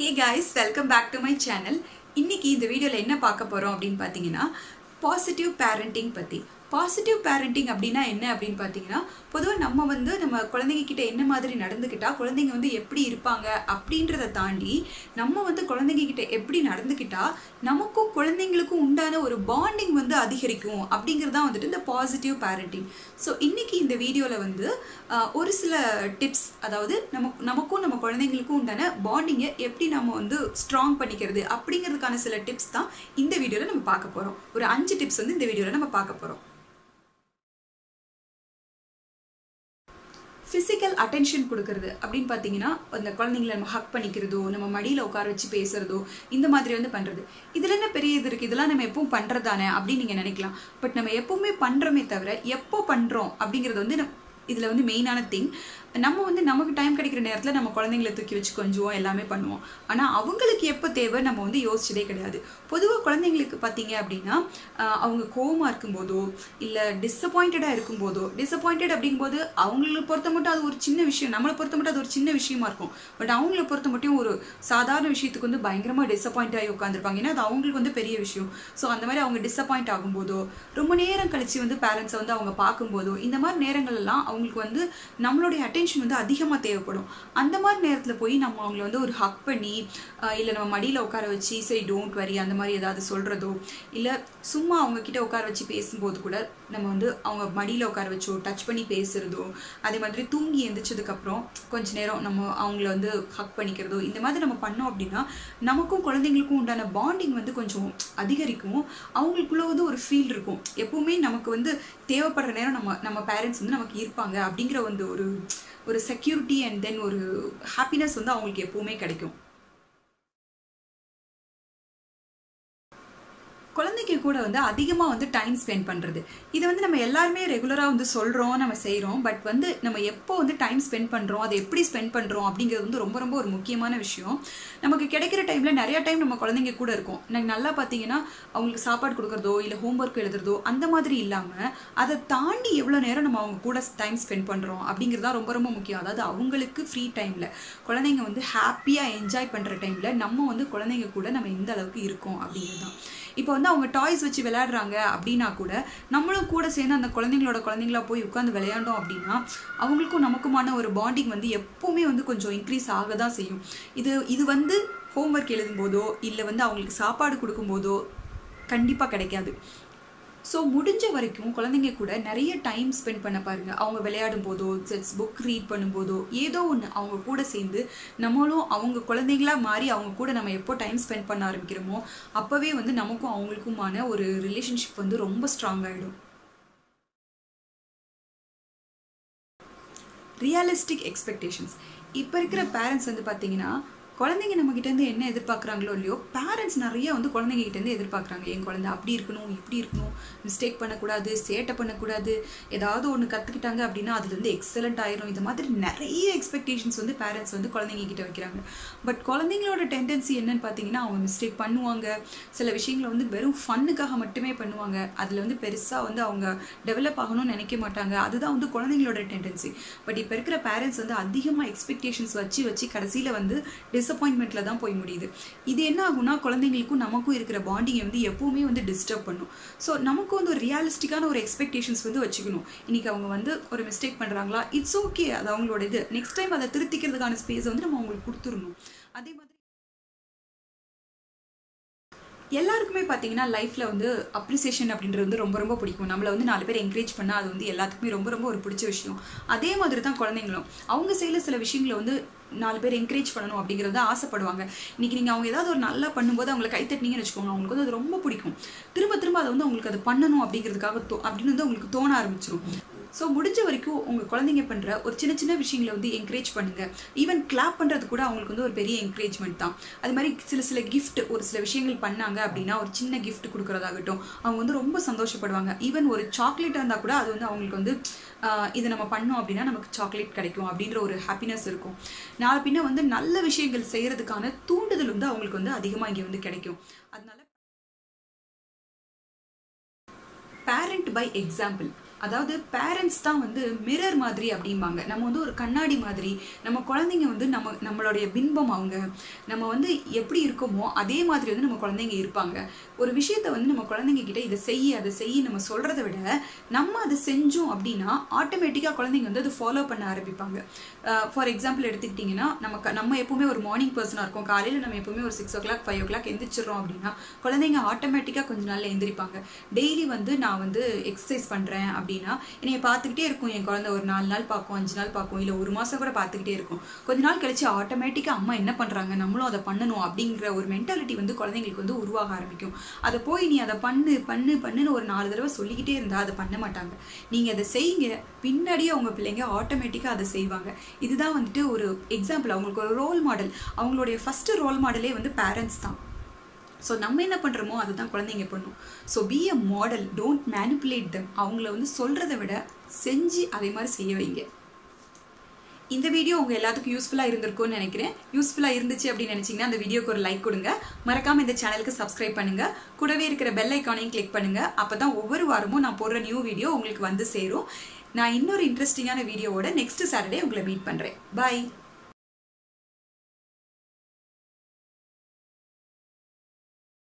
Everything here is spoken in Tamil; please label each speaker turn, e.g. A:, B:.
A: hey guys welcome back to my channel இன்னைக்கு இந்த வீடியோவில் என்ன பார்க்க போகிறோம் அப்படின்னு பார்த்தீங்கன்னா பாசிட்டிவ் பேரண்டிங் பற்றி பாசிட்டிவ் பேரண்டிங் அப்படின்னா என்ன அப்படின்னு பார்த்தீங்கன்னா பொதுவாக நம்ம வந்து நம்ம குழந்தைங்க கிட்ட என்ன மாதிரி நடந்துக்கிட்டா குழந்தைங்க வந்து எப்படி இருப்பாங்க அப்படின்றத தாண்டி நம்ம வந்து குழந்தைங்க கிட்ட எப்படி நடந்துக்கிட்டா நமக்கும் குழந்தைங்களுக்கும் உண்டான ஒரு பாண்டிங் வந்து அதிகரிக்கும் அப்படிங்கிறது தான் வந்துட்டு இந்த பாசிட்டிவ் பேரண்டிங் ஸோ இன்னைக்கு இந்த வீடியோவில் வந்து ஆஹ், ஒரு சில டிப்ஸ் அதாவது நம்ம நமக்கும் நம்ம குழந்தைங்களுக்கும் உண்டான பாண்டிங்கை எப்படி நம்ம வந்து ஸ்ட்ராங் பண்ணிக்கிறது அப்படிங்கிறதுக்கான சில டிப்ஸ் தான் இந்த வீடியோவில் நம்ம பார்க்க போகிறோம் ஒரு அஞ்சு டிப்ஸ் வந்து இந்த வீடியோவில் நம்ம பார்க்க போகிறோம் ஃபிசிக்கல் அட்டென்ஷன் கொடுக்கறது அப்படின்னு பார்த்தீங்கன்னா அந்த குழந்தைங்கள நம்ம ஹக் பண்ணிக்கிறதோ நம்ம மடியில் உட்கார வச்சு பேசுறதோ இந்த மாதிரி வந்து பண்ணுறது இதில் என்ன பெரிய இது இருக்குது இதெல்லாம் நம்ம எப்பவும் பண்ணுறதானே அப்படின்னு நீங்கள் நினைக்கலாம் பட் நம்ம எப்பவுமே பண்ணுறோமே தவிர எப்போ பண்ணுறோம் அப்படிங்கிறது வந்து நம்ம இதில் வந்து மெயினான திங் நம்ம வந்து நமக்கு டைம் கிடைக்கிற நேரத்தில் நம்ம குழந்தைங்கள தூக்கி வச்சு கொஞ்சுவோம் எல்லாமே பண்ணுவோம் ஆனால் அவங்களுக்கு எப்போ தேவை நம்ம வந்து யோசிச்சதே கிடையாது பொதுவாக குழந்தைங்களுக்கு பார்த்தீங்க அப்படின்னா ஆஹ், அவங்க கோவமாக இருக்கும்போதோ இல்லை டிசப்பாயிண்டடாக இருக்கும்போதோ டிசப்பாயிண்டட் அப்படிங்கும்போது அவங்களை பொறுத்த மட்டும் அது ஒரு சின்ன விஷயம் நம்மளை பொறுத்த மட்டும் அது ஒரு சின்ன விஷயமா இருக்கும் பட் அவங்கள பொறுத்த மட்டும் ஒரு சாதாரண விஷயத்துக்கு வந்து பயங்கரமாக டிசப்பாயிண்ட் ஆகி உட்காந்துருப்பாங்க ஏன்னா அது அவங்களுக்கு வந்து பெரிய விஷயம் ஸோ அந்த மாதிரி அவங்க டிசப்பாயிண்ட் ஆகும்போதோ ரொம்ப நேரம் கழிச்சு வந்து பேரண்ட்ஸை வந்து அவங்க பார்க்கும்போதோ இந்த மாதிரி நேரங்கள் எல்லாம் அவங்களுக்கு வந்து நம்மளுடைய அட்டென்ஷன் வந்து அதிகமாக தேவைப்படும் அந்த மாதிரி நேரத்தில் போய் நம்ம அவங்கள வந்து ஒரு ஹக் பண்ணி இல்லை நம்ம மடியில் உட்கார வச்சு சரி டோன்ட் வரி அந்த மாதிரி ஏதாவது சொல்கிறதோ இல்லை சும்மா அவங்க கிட்ட உட்கார வச்சு பேசும்போது கூட நம்ம வந்து அவங்க மடியில் உட்கார வச்சோ டச் பண்ணி பேசுகிறதோ அதே மாதிரி தூங்கி எந்திரிச்சதுக்கப்புறம் கொஞ்ச நேரம் நம்ம அவங்கள வந்து ஹக் பண்ணிக்கிறதோ இந்த மாதிரி நம்ம பண்ணோம் அப்படின்னா நமக்கும் குழந்தைங்களுக்கும் உண்டான பாண்டிங் வந்து கொஞ்சம் அதிகரிக்கும் அவங்களுக்குள்ள வந்து ஒரு ஃபீல் இருக்கும் எப்பவுமே நமக்கு வந்து தேவைப்படுற நேரம் நம்ம நம்ம பேரண்ட்ஸ் வந்து நமக்கு இருப்பாங்க அப்படிங்கிற வந்து ஒரு ஒரு செக்யூரிட்டி அண்ட் தென் ஒரு ஹாப்பினஸ் வந்து அவங்களுக்கு எப்பவுமே கிடைக்கும் குழந்தைங்க கூட வந்து அதிகமாக வந்து டைம் ஸ்பெண்ட் பண்ணுறது இது வந்து நம்ம எல்லாருமே ரெகுலராக வந்து சொல்கிறோம் நம்ம செய்கிறோம் பட் வந்து நம்ம எப்போ வந்து டைம் ஸ்பெண்ட் பண்ணுறோம் அதை எப்படி ஸ்பெண்ட் பண்ணுறோம் அப்படிங்கிறது வந்து ரொம்ப ரொம்ப ஒரு முக்கியமான விஷயம் நமக்கு கிடைக்கிற டைமில் நிறைய டைம் நம்ம குழந்தைங்க கூட இருக்கும் எனக்கு நல்லா பார்த்தீங்கன்னா அவங்களுக்கு சாப்பாடு கொடுக்குறதோ இல்லை ஹோம்ஒர்க் எழுதுறதோ அந்த மாதிரி இல்லாமல் அதை தாண்டி எவ்வளோ நேரம் நம்ம அவங்க கூட டைம் ஸ்பெண்ட் பண்ணுறோம் அப்படிங்கிறது தான் ரொம்ப ரொம்ப முக்கியம் அதாவது அவங்களுக்கு ஃப்ரீ டைமில் குழந்தைங்க வந்து ஹாப்பியாக என்ஜாய் பண்ணுற டைமில் நம்ம வந்து குழந்தைங்க கூட நம்ம எந்த அளவுக்கு இருக்கோம் அப்படிங்கிறது தான் இப்போ வந்து அவங்க டாய்ஸ் வச்சு விளையாடுறாங்க அப்படின்னா கூட நம்மளும் கூட சேர்ந்து அந்த குழந்தைங்களோட குழந்தைங்களா போய் உட்காந்து விளையாண்டோம் அப்படின்னா அவங்களுக்கும் நமக்குமான ஒரு பாண்டிங் வந்து எப்பவுமே வந்து கொஞ்சம் இன்க்ரீஸ் ஆக தான் செய்யும் இது இது வந்து ஹோம்ஒர்க் எழுதும்போதோ இல்லை வந்து அவங்களுக்கு சாப்பாடு கொடுக்கும்போதோ கண்டிப்பாக கிடைக்காது ஸோ முடிஞ்ச வரைக்கும் குழந்தைங்க கூட நிறைய டைம் ஸ்பெண்ட் பண்ண பாருங்க அவங்க விளையாடும் போதோ ஜெட்ஸ் புக் ரீட் பண்ணும்போதோ ஏதோ ஒன்று அவங்க கூட சேர்ந்து நம்மளும் அவங்க குழந்தைங்களா மாறி அவங்க கூட நம்ம எப்போ டைம் ஸ்பெண்ட் பண்ண ஆரம்பிக்கிறோமோ அப்போவே வந்து நமக்கும் அவங்களுக்குமான ஒரு ரிலேஷன்ஷிப் வந்து ரொம்ப ஸ்ட்ராங் ஆகிடும் ரியலிஸ்டிக் எக்ஸ்பெக்டேஷன்ஸ் இப்போ இருக்கிற பேரண்ட்ஸ் வந்து பார்த்தீங்கன்னா குழந்தைங்க நம்ம கிட்ட இருந்து என்ன எதிர்பார்க்குறாங்களோ இல்லையோ பேரண்ட்ஸ் நிறைய வந்து குழந்தைங்க கிட்ட இருந்து எதிர்பார்க்குறாங்க என் குழந்தை அப்படி இருக்கணும் இப்படி இருக்கணும் மிஸ்டேக் பண்ணக்கூடாது சேட்டை பண்ணக்கூடாது ஏதாவது ஒன்று கற்றுக்கிட்டாங்க அப்படின்னா அதுல இருந்து எக்ஸலண்ட் ஆயிரும் இந்த மாதிரி நிறைய எக்ஸ்பெக்டேஷன்ஸ் வந்து பேரண்ட்ஸ் வந்து குழந்தைங்க கிட்ட வைக்கிறாங்க பட் குழந்தைங்களோட டெண்டன்சி என்னன்னு பார்த்தீங்கன்னா அவங்க மிஸ்டேக் பண்ணுவாங்க சில விஷயங்களை வந்து வெறும் ஃபன்னுக்காக மட்டுமே பண்ணுவாங்க அதில் வந்து பெருசாக வந்து அவங்க டெவலப் ஆகணும்னு நினைக்க மாட்டாங்க அதுதான் வந்து குழந்தைங்களோட டெண்டன்சி பட் இப்போ இருக்கிற பேரண்ட்ஸ் வந்து அதிகமாக எக்ஸ்பெக்டேஷன்ஸ் வச்சு வச்சு கடைசியில் வந்து டிசப்பாயின்மெண்ட்டில் தான் போய் முடியுது இது என்ன ஆகும்னா குழந்தைங்களுக்கும் நமக்கும் இருக்கிற பாண்டிங்கை வந்து எப்பவுமே வந்து டிஸ்டர்ப் பண்ணும் ஸோ நமக்கு வந்து ஒரு ரியாலிஸ்டிக்கான ஒரு எக்ஸ்பெக்டேஷன்ஸ் வந்து வச்சுக்கணும் இன்னைக்கு அவங்க வந்து ஒரு மிஸ்டேக் பண்ணுறாங்களா இட்ஸ் ஓகே அது அவங்களோட இது நெக்ஸ்ட் டைம் அதை திருத்திக்கிறதுக்கான ஸ்பேஸ் வந்து நம்ம அவங்களுக்கு கொடுத்துடணும் அதே மாதிரி எல்லாருக்குமே பார்த்தீங்கன்னா லைஃப்பில் வந்து அப்ரிசியேஷன் அப்படின்றது வந்து ரொம்ப ரொம்ப பிடிக்கும் நம்மளை வந்து நாலு பேர் என்கரேஜ் பண்ணால் அது வந்து எல்லாத்துக்குமே ரொம்ப ரொம்ப ஒரு பிடிச்ச விஷயம் அதே மாதிரி தான் குழந்தைங்களும் அவங்க செய்யல சில விஷயங்களை வந்து நாலு பேர் என்கரேஜ் பண்ணணும் அப்படிங்கிறத ஆசைப்படுவாங்க இன்னைக்கு நீங்கள் அவங்க ஏதாவது ஒரு நல்லா பண்ணும்போது அவங்களை கைத்தட்டினீங்கன்னு வச்சுக்கோங்க அவங்களுக்கு வந்து அது ரொம்ப பிடிக்கும் திரும்ப திரும்ப அதை வந்து அவங்களுக்கு அது பண்ணணும் அப்படிங்கிறதுக்காக தோ அப்படின்னு வந்து அவங்களுக்கு தோண ஆரம்பிச்சிடும் ஸோ முடிஞ்ச வரைக்கும் உங்கள் குழந்தைங்க பண்ணுற ஒரு சின்ன சின்ன விஷயங்களை வந்து என்கரேஜ் பண்ணுங்க ஈவன் கிளாப் பண்ணுறது கூட அவங்களுக்கு வந்து ஒரு பெரிய என்கரேஜ்மெண்ட் தான் அது மாதிரி சில சில கிஃப்ட் ஒரு சில விஷயங்கள் பண்ணாங்க அப்படின்னா ஒரு சின்ன கிஃப்ட் கொடுக்குறதாகட்டும் அவங்க வந்து ரொம்ப சந்தோஷப்படுவாங்க ஈவன் ஒரு சாக்லேட்டாக இருந்தால் கூட அது வந்து அவங்களுக்கு வந்து ஆஹ், இது நம்ம பண்ணோம் அப்படின்னா நமக்கு சாக்லேட் கிடைக்கும் அப்படின்ற ஒரு ஹாப்பினஸ் இருக்கும் நாளை பின்ன வந்து நல்ல விஷயங்கள் செய்யறதுக்கான தூண்டுதல் வந்து அவங்களுக்கு வந்து அதிகமாக இங்கே வந்து கிடைக்கும் அதனால பேரண்ட் பை எக்ஸாம்பிள் அதாவது பேரண்ட்ஸ் தான் வந்து மிரர் மாதிரி அப்படிம்பாங்க நம்ம வந்து ஒரு கண்ணாடி மாதிரி நம்ம குழந்தைங்க வந்து நம்ம நம்மளுடைய பின்பம் அவங்க நம்ம வந்து எப்படி இருக்கோமோ அதே மாதிரி வந்து நம்ம குழந்தைங்க இருப்பாங்க ஒரு விஷயத்த வந்து நம்ம குழந்தைங்க கிட்ட இதை செய் அதை செய் நம்ம சொல்றதை விட நம்ம அதை செஞ்சோம் அப்படின்னா ஆட்டோமேட்டிக்காக குழந்தைங்க வந்து அதை ஃபாலோ பண்ண ஆரம்பிப்பாங்க ஃபார் எக்ஸாம்பிள் எடுத்துக்கிட்டிங்கன்னா நம்ம க- நம்ம எப்பவுமே ஒரு மார்னிங் பர்சனாக இருக்கும் காலையில் நம்ம எப்பவுமே ஒரு six o'clock five o'clock எந்திரிச்சிடுறோம் அப்படின்னா குழந்தைங்க ஆட்டோமேட்டிக்காக கொஞ்ச நாள்ல எந்திரிப்பாங்க டெய்லி வந்து நான் வந்து எக்ஸசைஸ் பண்ணுறேன் அப்படின்னா என்னைய பார்த்துக்கிட்டே இருக்கும் என் குழந்தை ஒரு நாலு நாள் பார்க்கும் அஞ்சு நாள் பார்க்கும் இல்லை ஒரு மாதம் கூட பார்த்துக்கிட்டே இருக்கும் கொஞ்ச நாள் கழிச்சு ஆட்டோமேட்டிக்காக அம்மா என்ன பண்ணுறாங்க நம்மளும் அதை பண்ணணும் அப்படிங்கிற ஒரு மென்டாலிட்டி வந்து குழந்தைங்களுக்கு வந்து உருவாக ஆரம்பிக்கும் அதை போய் நீ அதை பண்ணு பண்ணு பண்ணுன்னு ஒரு நாலு தடவை சொல்லிக்கிட்டே இருந்தால் அதை பண்ண மாட்டாங்க நீங்கள் அதை செய்யுங்க பின்னாடியே அவங்க பிள்ளைங்க ஆட்டோமேட்டிக்காக அதை செய்வாங்க இதுதான் வந்துட்டு ஒரு எக்ஸாம்பிள் அவங்களுக்கு ஒரு ரோல் மாடல் அவங்களுடைய ஃபர்ஸ்ட் ரோல் மாடலே வந்து பேரண்ட்ஸ் தான் ஸோ நம்ம என்ன பண்ணுறோமோ அதுதான் குழந்தைங்க பண்ணும் so be a model don't manipulate them அவங்கள வந்து சொல்கிறத விட செஞ்சு அதே மாதிரி செய்ய வைங்க இந்த வீடியோ உங்க எல்லாத்துக்கும் யூஸ்ஃபுல்லாக இருந்திருக்கும்னு நினைக்கிறேன் யூஸ்ஃபுல்லாக இருந்துச்சு அப்படின்னு நினைச்சீங்கன்னா அந்த வீடியோக்கு ஒரு லைக் கொடுங்க மறக்காம இந்த சேனலுக்கு சப்ஸ்கிரைப் பண்ணுங்க கூடவே இருக்கிற பெல் ஐக்கானையும் கிளிக் பண்ணுங்க அப்பதான் ஒவ்வொரு வாரமும் நான் போடுற நியூ வீடியோ உங்களுக்கு வந்து சேரும் நான் இன்னொரு இன்ட்ரெஸ்டிங்கான வீடியோவோட நெக்ஸ்ட் சாட்டர்டே உங்களை மீட் பண்றேன் பை